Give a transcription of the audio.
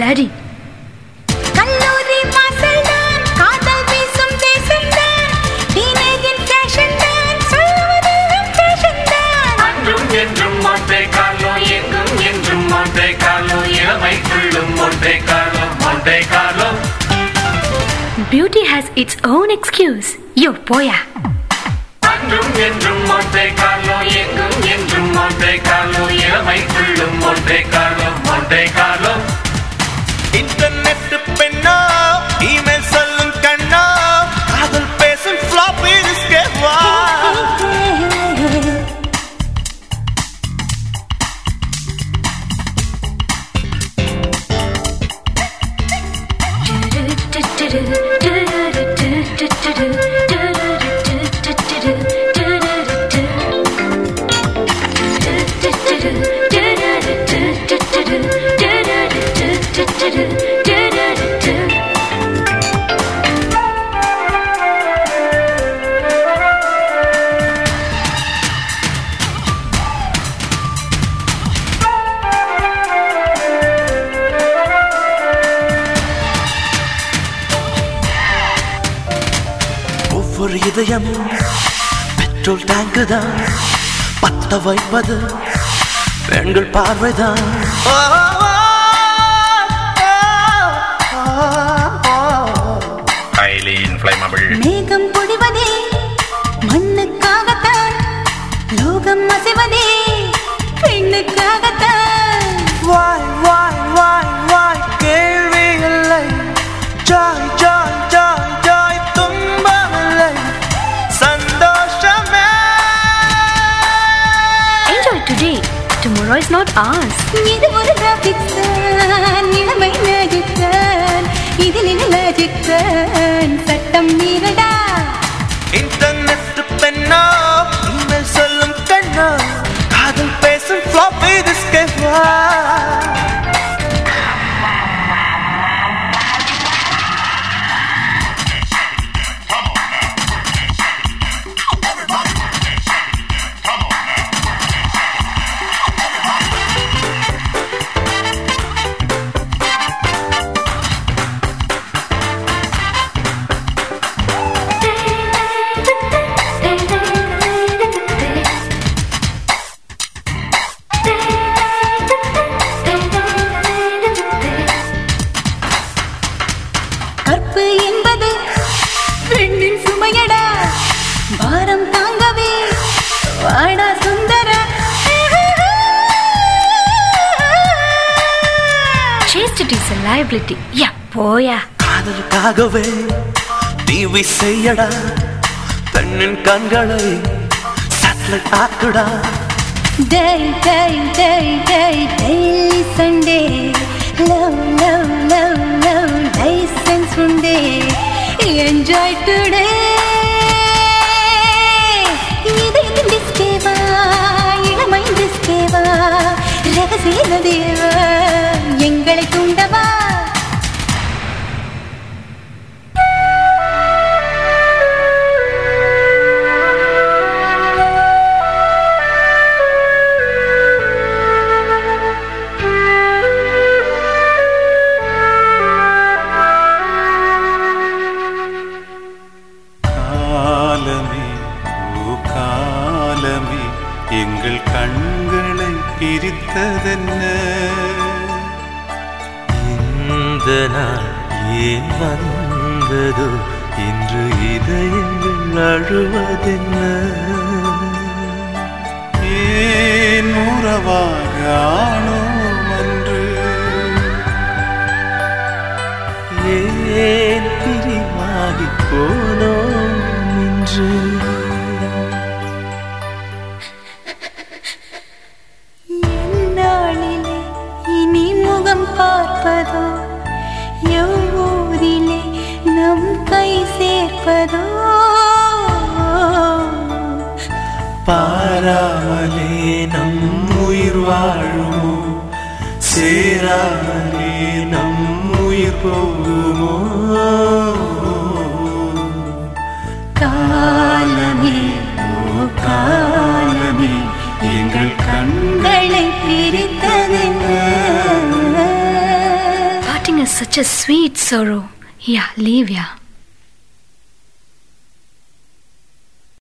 bloody. கல்லூரி வாசல்தான் காதல் வீசும் தேசம்தான் டீனேஜின் ஃபேஷன்தான் சொல்லுவதெல்லாம் ஃபேஷன்தான் அன்றும் என்றும் மொட்டை காலோ எங்கும் என்றும் மொட்டை காலோ இளமை துள்ளும் மொட்டை காலோ மொட்டை காலோ Beauty has its own excuse. Yo, போயா அன்றும் என்றும் மொட்டை காலோ எங்கும் என்றும் மொட்டை காலோ இளமை துள்ளும் மொட்டை காலோ மொட்டை காலோ இன்டர்நெட் பெண்ணா இமெயில் சொல்லும் கண்ணா காதல் பேசும் ஃப்ளாப்பி டிஸ்கே வா ஒவ்வொரு இதயமும் பெட்ரோல் டேங்கு தான் பத்த வைப்பது பெண்கள் பார்வைதான் ஓ, ஓ, ஓ, ஓ, ஓ. ஹைலி இன்ஃப்ளைமபிள் மேகம் பொழிவதே மண்ணுக்காகத்தான் லோகம் அசைவதே பெண்ணுக்காகத்தான் வாய் வாய் வாய் வாய் கேள்வி இல்லை ஜாய் ஜாய் ஜாய் ஜாய் துன்பமில்லை சந்தோஷமே Enjoy today. Tomorrow is not ours. இது ஒரு டிராபிக் தான் இளமை மேஜிக் தான் இதில் லாஜிக் தான் சட்டம் மீறடா இன்டர்நெட் பெண்ணா இமெயில் சொல்லும் கண்ணா காதல் பேசும் ஃப்ளாப்பி டிஸ்கே வா கற்பு என்பது பெண்ணின் சுமையடா பாரம் தாங்கவே வாடா சுந்தர Chastity is a liability. Yeah, போயா காதலுக்காகவே டிவி செய்யடா பெண்ணின் கண்களை சேட்டலைட் ஆக்குடா டேய் டேய் டேய் டேய் daily Sunday love love love love licence உண்டே என்ஜாய் டுடே இதயத்தின் டிஸ்கேவா இளமை டிஸ்கேவா ரகசிய தேவா எங்களை தூண்டவா காலமே ஓ காலமே எங்கள் கண்களை பிரித்ததென்ன இந்த நாள் ஏன் வந்ததோ இன்று இதயங்கள் அழுவதென்ன ஏன் உறவாக ஆனோம் அன்று ஏன் பிரிவாகி போனோம் இன்று நாளிலே இனி முகம் பார்ப்பதோ எவ்வூரிலே நம் கை சேர்ப்பதோ பாராமலே நம் உயிர் வாழுமோ சேராமலே நம் உயிர் போகுமோ காலமே ஓ காலமே எங்கள் கண்கள் கண்களை பிரித்ததென்ன such a sweet sorrow. Yeah, leave, yeah.